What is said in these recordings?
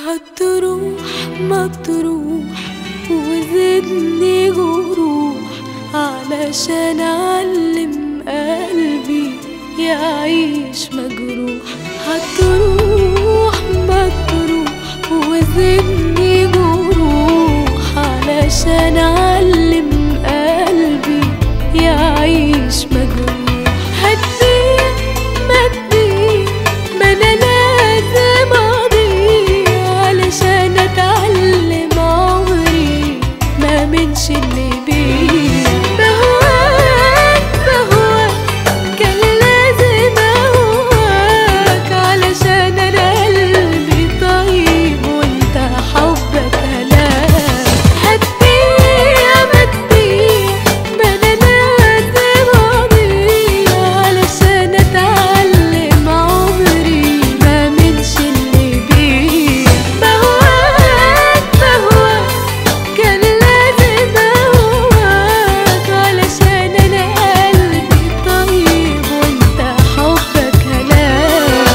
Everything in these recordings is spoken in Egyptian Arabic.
هتروح ما تروح وزدني جروح علشان اعلم قلبي يعيش مجروح هتروح ما تروح وزدني جروح علشان اعلم قلبي يعيش مجروح هتضيع ما تضيع ما انا لازم اضيع علشان اتعلم عمري ما منش اللي بيه بهواك بهواك كان لازم اهواك علشان انا قلبي طيب وانت حبك هلاك هتضيع ما تضيع ما انا لازم اضيع علشان اتعلم عمري ما منش اللي بيه بهواك بهواك كان لازم اهواك علشان انا قلبي طيب وانت حبك هلاك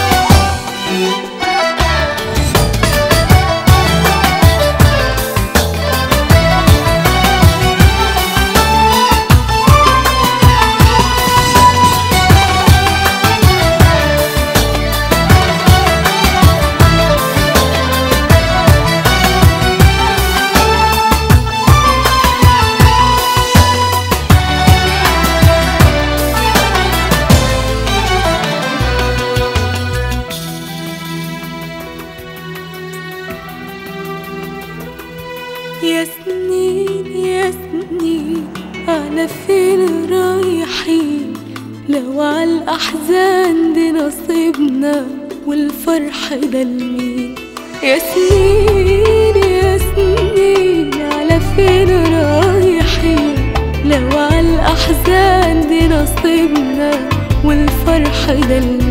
يا سنين يا سنين على فين رايحين لو على الأحزان دي نصيبنا والفرح ده لمين يا سنين يا سنين على فين رايحين لو على الأحزان دي نصيبنا والفرح ده لمين